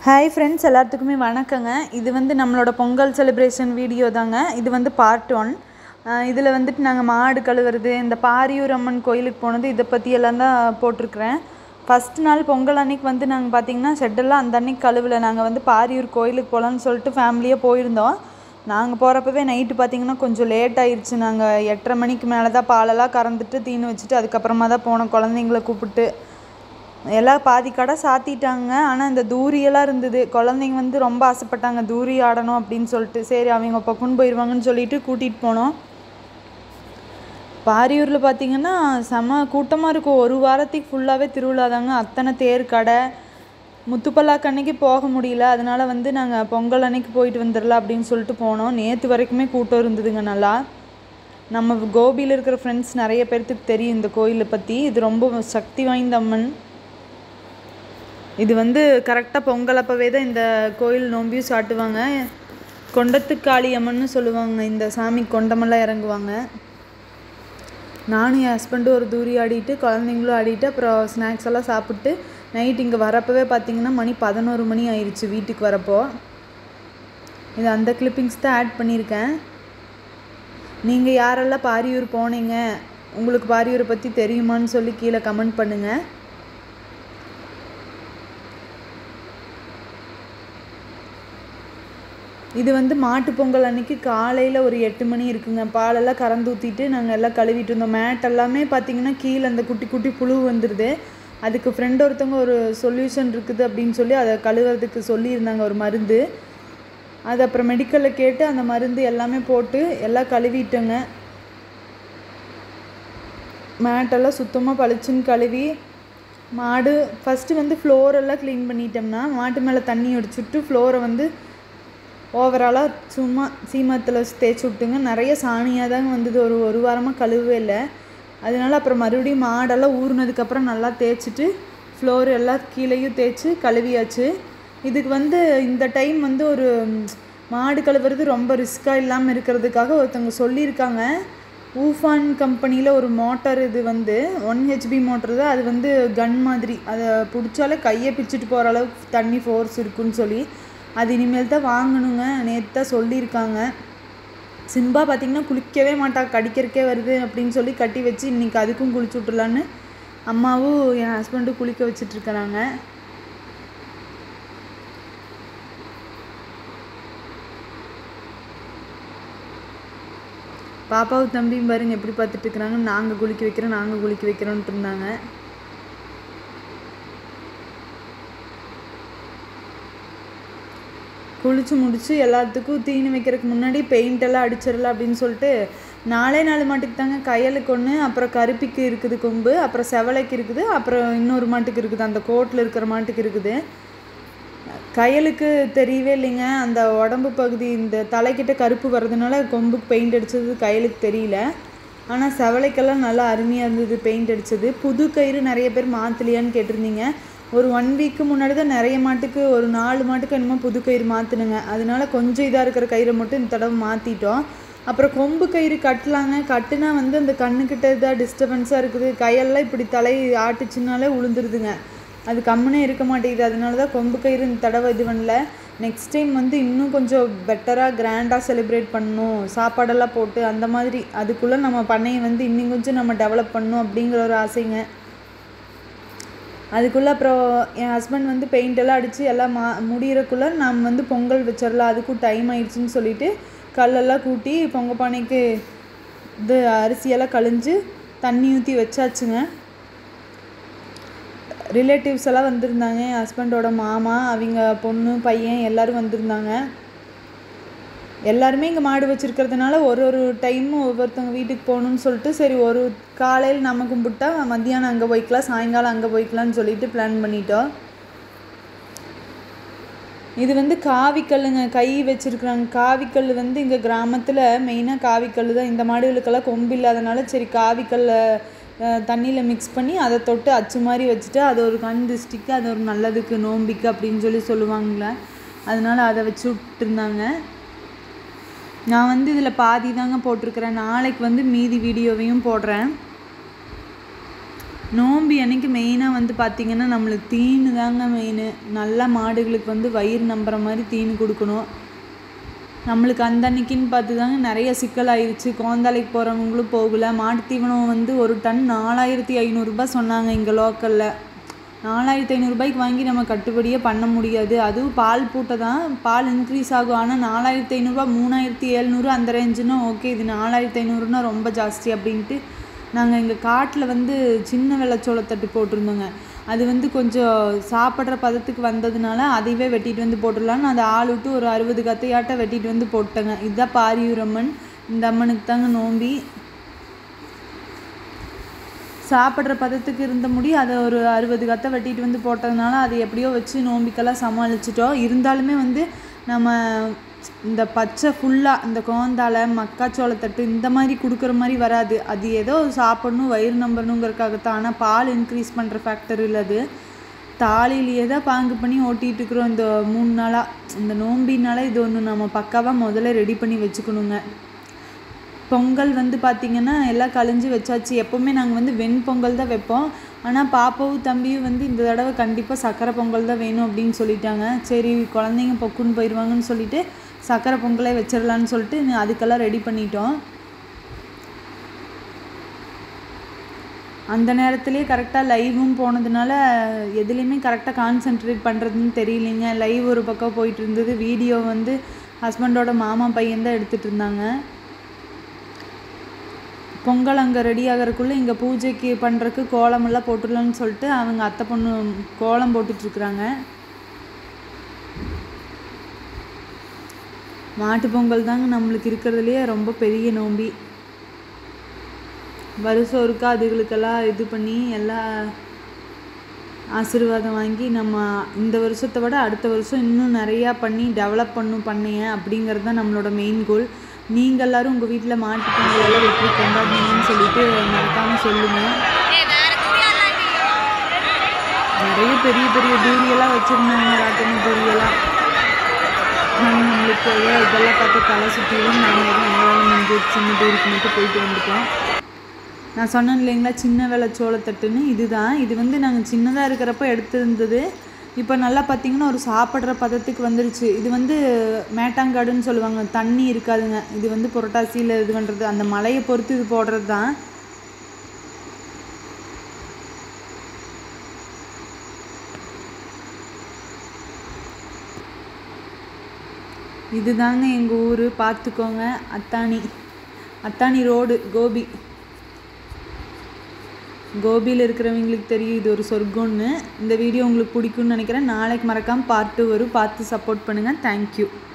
hi friends எல்லாத்துக்குமே வணக்கங்க இது வந்து நம்மளோட பொங்கல் செலிப்ரேஷன் வீடியோ தாங்க இது வந்து பார்ட் ஒன் இதில் வந்துட்டு நாங்கள் மாடு கழுவுறது இந்த பாரியூர் அம்மன் கோயிலுக்கு போனது இதை பற்றி எல்லாம் தான் போட்டிருக்கிறேன் ஃபஸ்ட் நாள் பொங்கல் அன்னைக்கு வந்து நாங்கள் பார்த்தீங்கன்னா ஷெட்டெல்லாம் அந்த அன்னைக்கு கழுவல நாங்கள் வந்து பாரியூர் கோயிலுக்கு போகலான்னு சொல்லிட்டு ஃபேமிலியாக போயிருந்தோம் நாங்கள் போகிறப்பவே நைட்டு பார்த்தீங்கன்னா கொஞ்சம் லேட் ஆயிடுச்சு நாங்கள் எட்டரை மணிக்கு மேலே தான் பாலெல்லாம் கறந்துட்டு தீனி வச்சுட்டு அதுக்கப்புறமா தான் போனோம் குழந்தைங்கள கூப்பிட்டு எல்லாம் பாதி கடை சாத்திட்டாங்க ஆனால் இந்த தூரியெல்லாம் இருந்தது குழந்தைங்க வந்து ரொம்ப ஆசைப்பட்டாங்க தூரி ஆடணும் அப்படின்னு சொல்லிட்டு சரி அவங்க பக்குன்னு போயிடுவாங்கன்னு சொல்லிட்டு கூட்டிகிட்டு போனோம் பாரியூரில் பார்த்தீங்கன்னா செம கூட்டமாக இருக்கும் ஒரு வாரத்துக்கு ஃபுல்லாகவே திருவிழா தாங்க அத்தனை தேர் கடை முத்துப்பல்லாக்கு அன்னைக்கு போக முடியல அதனால வந்து நாங்கள் பொங்கல் அன்னைக்கு போயிட்டு வந்துடலாம் அப்படின்னு சொல்லிட்டு போனோம் நேற்று வரைக்குமே கூட்டம் இருந்ததுங்க நல்லா நம்ம கோபியில் இருக்கிற ஃப்ரெண்ட்ஸ் நிறைய பேர்த்துக்கு தெரியும் இந்த கோயிலை பற்றி இது ரொம்ப சக்தி வாய்ந்த அம்மன் இது வந்து கரெக்டாக பொங்கல் அப்போவே தான் இந்த கோயில் நோம்பியும் சாட்டுவாங்க கொண்டத்துக்காளி அம்மன்னு சொல்லுவாங்க இந்த சாமி கொண்டமெல்லாம் இறங்குவாங்க நானும் என் ஹஸ்பண்டும் ஒரு தூரி ஆடிட்டு குழந்தைங்களும் ஆடிட்டு அப்புறம் ஸ்நாக்ஸ் எல்லாம் சாப்பிட்டு நைட் இங்கே வரப்பவே பார்த்தீங்கன்னா மணி பதினோரு மணி ஆயிடுச்சு வீட்டுக்கு வரப்போ இது அந்த கிளிப்பிங்ஸ் தான் ஆட் பண்ணியிருக்கேன் நீங்கள் யாரெல்லாம் பாரியூர் போனீங்க உங்களுக்கு பாரியூரை பற்றி தெரியுமான்னு சொல்லி கீழே கமெண்ட் பண்ணுங்கள் இது வந்து மாட்டு பொங்கல் அன்னைக்கு காலையில் ஒரு எட்டு மணி இருக்குங்க பாலெல்லாம் கறந்து ஊற்றிட்டு நாங்கள் எல்லாம் கழுவிட்டு இருந்தோம் மேட் எல்லாமே பார்த்தீங்கன்னா கீழே அந்த குட்டி குட்டி புழு வந்துடுது அதுக்கு ஃப்ரெண்ட் ஒருத்தவங்க ஒரு சொல்யூஷன் இருக்குது அப்படின்னு சொல்லி அதை கழுவுறதுக்கு சொல்லியிருந்தாங்க ஒரு மருந்து அது அப்புறம் மெடிக்கலில் கேட்டு அந்த மருந்து எல்லாமே போட்டு எல்லாம் கழுவிட்டோங்க மேட்டெல்லாம் சுத்தமாக பளிச்சுன்னு கழுவி மாடு ஃபஸ்ட்டு வந்து ஃப்ளோரெல்லாம் க்ளீன் பண்ணிட்டோம்னா மாட்டு மேலே தண்ணி அடிச்சுட்டு ஃப்ளோரை வந்து ஓவராலாக சும்மா சீமத்தில் தேய்ச்சி விட்டுங்க நிறைய சாணியாக தாங்க வந்தது ஒரு ஒரு வாரமாக கழுவவே இல்லை அதனால அப்புறம் மறுபடியும் மாடெல்லாம் ஊறினதுக்கப்புறம் நல்லா தேய்ச்சிட்டு ஃப்ளோர் எல்லாம் கீழேயும் தேய்ச்சி கழுவியாச்சு இதுக்கு வந்து இந்த டைம் வந்து ஒரு மாடு கழுவுறது ரொம்ப ரிஸ்க்காக இல்லாமல் இருக்கிறதுக்காக ஒருத்தவங்க சொல்லியிருக்காங்க ஊஃபான் கம்பெனியில் ஒரு மோட்டார் இது வந்து ஒன் ஹெச்பி மோட்டர் தான் அது வந்து கன் மாதிரி அதை பிடிச்சாலே கையை பிச்சுட்டு போகிற அளவுக்கு தண்ணி ஃபோர்ஸ் இருக்குன்னு சொல்லி அது இனிமேல் தான் வாங்கணுங்க நேற்று தான் சொல்லியிருக்காங்க சிம்பா பார்த்திங்கன்னா குளிக்கவே மாட்டா கடிக்கிறக்கே வருது அப்படின்னு சொல்லி கட்டி வச்சு இன்றைக்கி அதுக்கும் குளிச்சு விட்டுலான்னு அம்மாவும் என் ஹஸ்பண்டும் குளிக்க வச்சிட்ருக்கறாங்க பாப்பாவும் தம்பியும் பாருங்க எப்படி பார்த்துட்டு இருக்கிறாங்க நாங்கள் குளிக்க வைக்கிறோம் நாங்கள் குளிக்க வைக்கிறோன்ட்டு இருந்தாங்க குளிச்சு முடிச்சு எல்லாத்துக்கும் தீனி வைக்கிறதுக்கு முன்னாடி பெயிண்ட் எல்லாம் அடிச்சிடலாம் அப்படின்னு சொல்லிட்டு நாலே நாலு மாட்டுக்கு தாங்க கையலுக்கு ஒன்று அப்புறம் கருப்பிக்கு இருக்குது கொம்பு அப்புறம் செவலைக்கு இருக்குது அப்புறம் இன்னொரு மாட்டுக்கு இருக்குது அந்த கோட்டில் இருக்கிற மாட்டுக்கு இருக்குது கையலுக்கு தெரியவே இல்லைங்க அந்த உடம்பு பகுதி இந்த தலைக்கிட்ட கருப்பு வர்றதுனால கொம்புக்கு பெயிண்ட் அடித்தது கையலுக்கு தெரியல ஆனால் செவலைக்கெல்லாம் நல்லா அருமையாக இருந்தது பெயிண்ட் அடித்தது புது கயிறு நிறைய பேர் மாற்றலையான்னு கேட்டிருந்தீங்க ஒரு ஒன் வீக்கு முன்னாடி தான் நிறைய மாட்டுக்கு ஒரு நாலு மாட்டுக்கு என்னமோ புது கயிறு மாற்றினுங்க அதனால கொஞ்சம் இதாக இருக்கிற கயிறை மட்டும் இந்த தடவை மாற்றிட்டோம் அப்புறம் கொம்பு கயிறு கட்டலாங்க கட்டுனா வந்து அந்த கண்ணுக்கிட்ட இதாக டிஸ்டர்பன்ஸாக இருக்குது கையெல்லாம் இப்படி தலை ஆட்டுச்சுனாலே உளுந்துருதுங்க அது கம்முனே இருக்க மாட்டேங்குது அதனால தான் கொம்பு கயிறு இந்த தடவை இது பண்ணல நெக்ஸ்ட் டைம் வந்து இன்னும் கொஞ்சம் பெட்டராக கிராண்டாக செலிப்ரேட் பண்ணணும் சாப்பாடெல்லாம் போட்டு அந்த மாதிரி அதுக்குள்ளே நம்ம பண்ணையை வந்து இன்னும் கொஞ்சம் நம்ம டெவலப் பண்ணணும் அப்படிங்கிற ஒரு ஆசைங்க அதுக்குள்ளே அப்புறம் என் ஹஸ்பண்ட் வந்து பெயிண்ட் எல்லாம் அடித்து எல்லாம் மா முடிகிறக்குள்ளே நம்ம வந்து பொங்கல் வச்சிடலாம் அதுக்கும் டைம் ஆயிடுச்சுன்னு சொல்லிட்டு கல்லெல்லாம் கூட்டி பொங்க பானைக்கு இது அரிசியெல்லாம் கழிஞ்சு தண்ணி ஊற்றி வச்சாச்சுங்க ரிலேட்டிவ்ஸ் எல்லாம் வந்திருந்தாங்க என் ஹஸ்பண்டோட மாமா அவங்க பொண்ணு பையன் எல்லோரும் வந்திருந்தாங்க எல்லாருமே இங்கே மாடு வச்சுருக்கிறதுனால ஒரு ஒரு டைமும் ஒவ்வொருத்தவங்க வீட்டுக்கு போகணுன்னு சொல்லிட்டு சரி ஒரு காலையில் நம்ம கும்பிட்டா மத்தியானம் அங்கே போய்க்கலாம் சாயங்காலம் அங்கே போய்க்கலாம்னு சொல்லிட்டு பிளான் பண்ணிட்டோம் இது வந்து காவிக்கல்லுங்க கை வச்சுருக்குறாங்க காவிக்கல் வந்து இங்கே கிராமத்தில் மெயினாக காவிக்கல் தான் இந்த மாடுகளுக்கெல்லாம் கொம்பு இல்லாதனால சரி காவிக்கல்லை தண்ணியில் மிக்ஸ் பண்ணி அதை தொட்டு அச்சு மாதிரி வச்சுட்டு அது ஒரு கண் திருஷ்டிக்கு அது ஒரு நல்லதுக்கு நோம்பிக்கு அப்படின்னு சொல்லி சொல்லுவாங்களே அதனால் அதை வச்சு விட்டுருந்தாங்க நான் வந்து இதில் பாதி தாங்க போட்டிருக்கிறேன் நாளைக்கு வந்து மீதி வீடியோவையும் போடுறேன் நோம்பி அன்னைக்கு மெயினாக வந்து பார்த்திங்கன்னா நம்மளுக்கு தீனு தாங்க மெயின் நல்லா மாடுகளுக்கு வந்து வயிறு நம்புற மாதிரி தீனு கொடுக்கணும் நம்மளுக்கு அந்த அன்னைக்குன்னு பார்த்து தாங்க நிறைய சிக்கல் ஆயிடுச்சு கோந்தாலைக்கு போகிறவங்களும் போகல மாட்டு தீவனம் வந்து ஒரு டன் நாலாயிரத்தி ஐநூறுரூபா சொன்னாங்க இங்கே லோக்கலில் நாலாயிரத்தி ஐநூறுரூபாய்க்கு வாங்கி நம்ம கட்டுப்படியே பண்ண முடியாது அதுவும் பால் பூட்டை தான் பால் இன்க்ரீஸ் ஆகும் ஆனால் நாலாயிரத்தி ஐநூறுரூவா மூணாயிரத்தி எழுநூறு அந்த ரேஞ்சுன்னா ஓகே இது நாலாயிரத்தி ஐநூறுனா ரொம்ப ஜாஸ்தி அப்படின்ட்டு நாங்கள் எங்கள் காட்டில் வந்து சின்ன வெள்ளச்சோளத்தட்டு போட்டிருந்தோங்க அது வந்து கொஞ்சம் சாப்பிட்ற பதத்துக்கு வந்ததுனால அதையவே வெட்டிட்டு வந்து போட்டுடலான்னு அந்த ஆள் விட்டு ஒரு அறுபது கத்தையாட்ட வெட்டிட்டு வந்து போட்டேங்க இதுதான் பாரியூரம்மன் இந்த அம்மனுக்கு தாங்க நோம்பி சாப்பிட்ற பதத்துக்கு இருந்த முடி அதை ஒரு அறுபது கத்தை வெட்டிட்டு வந்து போட்டதுனால அதை எப்படியோ வச்சு நோம்பிக்கெல்லாம் சமாளிச்சிட்டோம் இருந்தாலுமே வந்து நம்ம இந்த பச்சை ஃபுல்லாக இந்த கோந்தாலை மக்காச்சோளத்தட்டு இந்த மாதிரி கொடுக்குற மாதிரி வராது அது ஏதோ சாப்பிடணும் வயிறு நம்பணுங்கிறதுக்காகத்தான் ஆனால் பால் இன்க்ரீஸ் பண்ணுற ஃபேக்டர் இல்லை அது தாலிலேயே தான் பாங்கு பண்ணி ஓட்டிகிட்டு இருக்கிறோம் இந்த மூணு நாளாக இந்த நோம்பினால இது ஒன்று நம்ம பக்காவாக முதல்ல ரெடி பண்ணி வச்சுக்கணுங்க பொங்கல் வந்து பார்த்திங்கன்னா எல்லாம் கழிஞ்சு வச்சாச்சு எப்போவுமே நாங்கள் வந்து வெண்பொங்கல் தான் வைப்போம் ஆனால் பாப்பாவும் தம்பியும் வந்து இந்த தடவை கண்டிப்பாக சக்கரை பொங்கல் தான் வேணும் அப்படின்னு சொல்லிட்டாங்க சரி குழந்தைங்க பொக்குன்னு போயிடுவாங்கன்னு சொல்லிட்டு சக்கரை பொங்கலே வச்சிடலான்னு சொல்லிட்டு ந- அதுக்கெல்லாம் ரெடி பண்ணிட்டோம் அந்த நேரத்துலேயே கரெக்டாக லைவும் போனதுனால எதுலேயுமே கரெக்டாக கான்சென்ட்ரேட் பண்ணுறதுன்னு தெரியலைங்க லைவ் ஒரு பக்கம் போயிட்டு இருந்தது வீடியோ வந்து ஹஸ்பண்டோட மாமா பையன் தான் எடுத்துகிட்டு இருந்தாங்க பொங்கல் அங்கே ரெடி ஆகிறதுக்குள்ளே இங்கே பூஜைக்கு பண்ணுறதுக்கு கோலமெல்லாம் போட்டுடலான்னு சொல்லிட்டு அவங்க அத்தை பொண்ணு கோலம் போட்டுட்ருக்குறாங்க மாட்டு பொங்கல் தாங்க நம்மளுக்கு இருக்கிறதுலையே ரொம்ப பெரிய நோம்பி வருஷம் ஒருக்கா அதுகளுக்கெல்லாம் இது பண்ணி எல்லாம் ஆசீர்வாதம் வாங்கி நம்ம இந்த வருஷத்தை விட அடுத்த வருஷம் இன்னும் நிறையா பண்ணி டெவலப் பண்ணும் பண்ணைய அப்படிங்கிறது தான் நம்மளோட மெயின் கோல் நீங்கள் எல்லாரும் உங்கள் வீட்டில் மாட்டு பொங்கல் எல்லாம் எப்படி கொண்டாடுனீங்கன்னு சொல்லிட்டு மறக்காமல் சொல்லுங்கள் நிறைய பெரிய பெரிய தூரியெல்லாம் வச்சுருந்தாங்க ராட்டின தூரியெல்லாம் நாங்கள் நம்மளுக்கு ஏதோ இதெல்லாம் பார்த்து தலை சுற்றியும் நாங்கள் எதுவும் எங்களால் முடிஞ்சு சின்ன தூருக்கு மட்டும் போயிட்டு வந்துட்டோம் நான் சொன்னேன் இல்லைங்களா சின்ன வெள்ளை சோளத்தட்டுன்னு இதுதான் இது வந்து நாங்கள் சின்னதாக இருக்கிறப்ப எடுத்திருந்தது இப்போ நல்லா பார்த்தீங்கன்னா ஒரு சாப்பிட்ற பதத்துக்கு வந்துருச்சு இது வந்து மேட்டாங்காடுன்னு சொல்லுவாங்க தண்ணி இருக்காதுங்க இது வந்து புரட்டாசியில் இது பண்ணுறது அந்த மலையை பொறுத்து இது போடுறது தான் இதுதாங்க எங்கள் ஊர் பார்த்துக்கோங்க அத்தானி அத்தானி ரோடு கோபி கோபியில் இருக்கிறவங்களுக்கு தெரியும் இது ஒரு சொர்க்கம்னு இந்த வீடியோ உங்களுக்கு பிடிக்கும்னு நினைக்கிறேன் நாளைக்கு மறக்காமல் பார்ட்டு வரும் பார்த்து சப்போர்ட் பண்ணுங்கள் தேங்க்யூ